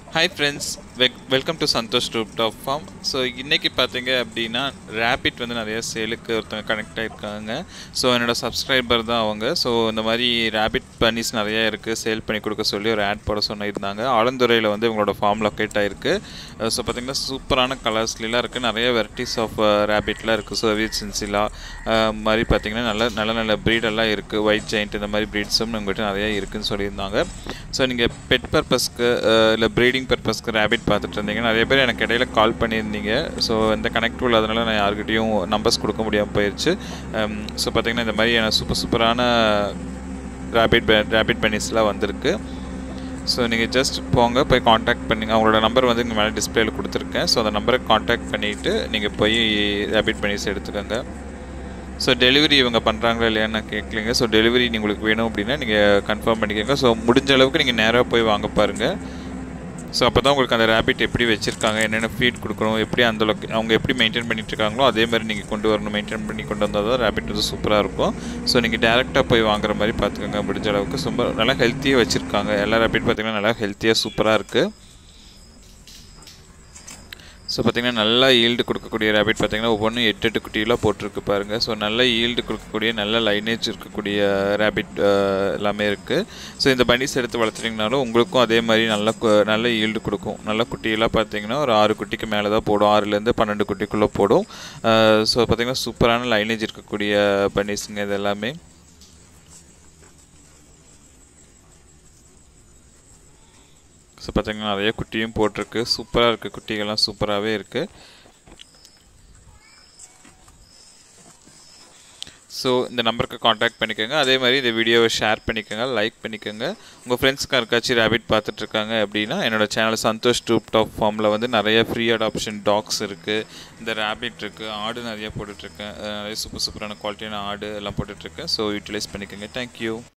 hi friends வெக் welcome to Santhosh rooftop farm so இன்றைக்கி பார்த்தீங்க அப்படின்னா ரேபிட் வந்து நிறைய சேலுக்கு ஒருத்தங்க கனெக்ட் ஆகிருக்காங்க ஸோ என்னோட சப்ஸ்கிரைபர் தான் அவங்க ஸோ இந்த மாதிரி ரேபிட் பனிஸ் நிறைய இருக்குது சேல் பண்ணி கொடுக்க சொல்லி ஒரு ஆட் போட சொன்னிருந்தாங்க ஆலந்துறையில் வந்து இவங்களோட ஃபார்ம் லொக்கேட் ஆகிருக்கு ஸோ பார்த்தீங்கன்னா சூப்பரான கலர்ஸ்லாம் இருக்குது நிறைய வெரைட்டிஸ் ஆஃப் ரேபிட்லாம் இருக்குது சர்வீஸ் சின்சிலா மாதிரி பார்த்தீங்கன்னா நல்ல நல்ல நல்ல ப்ரீடெல்லாம் இருக்குது ஒயிட் ஜெயிண்ட் இந்த மாதிரி ப்ரீட்ஸும் உங்கள்கிட்ட நிறைய இருக்குதுன்னு சொல்லியிருந்தாங்க ஸோ நீங்கள் பெட் பர்பஸ்க்கு இல்லை ப்ரீடிங் பர்பஸ்க்கு ரேபிட் பார்த்துட்டு இருந்தீங்க நிறைய பேர் எனக்கு இடையில கால் பண்ணியிருந்தீங்க ஸோ இந்த கனெக்ட் இல்லாதனால நான் யாருக்கிட்டையும் நம்பர்ஸ் கொடுக்க முடியாமல் போயிடுச்சு ஸோ பார்த்தீங்கன்னா இந்த மாதிரி சூப்பர் சூப்பரான ரேபிட் ரேபிட் பெனிஸ்லாம் வந்திருக்கு ஸோ நீங்கள் ஜஸ்ட் போங்க போய் காண்டாக்ட் பண்ணுங்க அவங்களோட நம்பர் வந்து இங்கே மேலே டிஸ்பிளேயில் கொடுத்துருக்கேன் ஸோ அந்த நம்பரை காண்டாக்ட் பண்ணிவிட்டு நீங்கள் போய் ரேபிட் பெனிஸ் எடுத்துக்கோங்க ஸோ டெலிவரி இவங்க பண்ணுறாங்களா இல்லையான்னு நான் கேட்கலிங்க ஸோ டெலிவரி உங்களுக்கு வேணும் அப்படின்னா நீங்கள் கன்ஃபார்ம் பண்ணிக்கோங்க ஸோ முடிஞ்ச அளவுக்கு நீங்கள் நேராக போய் வாங்க பாருங்கள் ஸோ அப்போ தான் உங்களுக்கு அந்த ரேபிட் எப்படி வச்சுருக்காங்க என்னென்ன ஃபீட் கொடுக்கணும் எப்படி அந்த லொக்கே அவங்க எப்படி மெயின்டைன் பண்ணிட்டு இருக்காங்களோ அதே மாதிரி நீங்கள் கொண்டு வரணும் மெயின்டைன் பண்ணி கொண்டு வந்தால் தான் ரேபிட் வந்து சூப்பராக இருக்கும் ஸோ நீங்கள் டேரெக்டாக போய் வாங்குற மாதிரி பார்த்துக்கோங்க முடிஞ்ச அளவுக்கு ரொம்ப நல்லா ஹெல்த்தியாக வச்சுருக்காங்க எல்லா ரேபிட் பார்த்திங்கன்னா நல்லா ஹெல்த்தியாக சூப்பராக இருக்குது ஸோ பார்த்திங்கன்னா நல்லா ஈல்டு கொடுக்கக்கூடிய ரேபிட் பார்த்திங்கன்னா ஒவ்வொன்றும் எட்டு எட்டு குட்டியெல்லாம் போட்டிருக்கு பாருங்கள் ஸோ நல்ல ஈல்டு கொடுக்கக்கூடிய நல்ல லைனேஜ் இருக்கக்கூடிய ரேபிட் எல்லாமே இருக்குது ஸோ இந்த பனிஸ் எடுத்து வளர்த்துட்டிங்கனாலும் உங்களுக்கும் அதே மாதிரி நல்ல நல்ல ஈல்டு கொடுக்கும் நல்ல குட்டியெல்லாம் பார்த்தீங்கன்னா ஒரு ஆறு குட்டிக்கு மேலே தான் போடும் ஆறுலேருந்து பன்னெண்டு குட்டிக்குள்ளே போடும் ஸோ பார்த்திங்கன்னா சூப்பரான லைனேஜ் இருக்கக்கூடிய பனிஸுங்க இது எல்லாமே ஸோ பார்த்தீங்கன்னா நிறைய குட்டியும் போட்டிருக்கு சூப்பராக இருக்குது குட்டிகள்லாம் சூப்பராகவே இருக்குது ஸோ இந்த நம்பருக்கு காண்டாக்ட் பண்ணிக்கோங்க அதே மாதிரி இந்த வீடியோவை ஷேர் பண்ணிக்கோங்க லைக் பண்ணிக்கோங்க உங்கள் ஃப்ரெண்ட்ஸ்க்கு யாருக்காச்சும் ரேபிட் பார்த்துட்ருக்காங்க அப்படின்னா என்னோடய சேனல் சந்தோஷ் டூப் டாப் ஃபார்மில் வந்து நிறைய ஃப்ரீ அடாப்ஷன் டாக்ஸ் இருக்குது இந்த ரேபிட் இருக்குது ஆடு நிறைய போட்டுட்ருக்கேன் நிறைய சூப்பர் சூப்பரான குவாலிட்டியான ஆடு எல்லாம் போட்டுட்ருக்கேன் ஸோ யூட்டிலைஸ் பண்ணிக்கோங்க தேங்க்யூ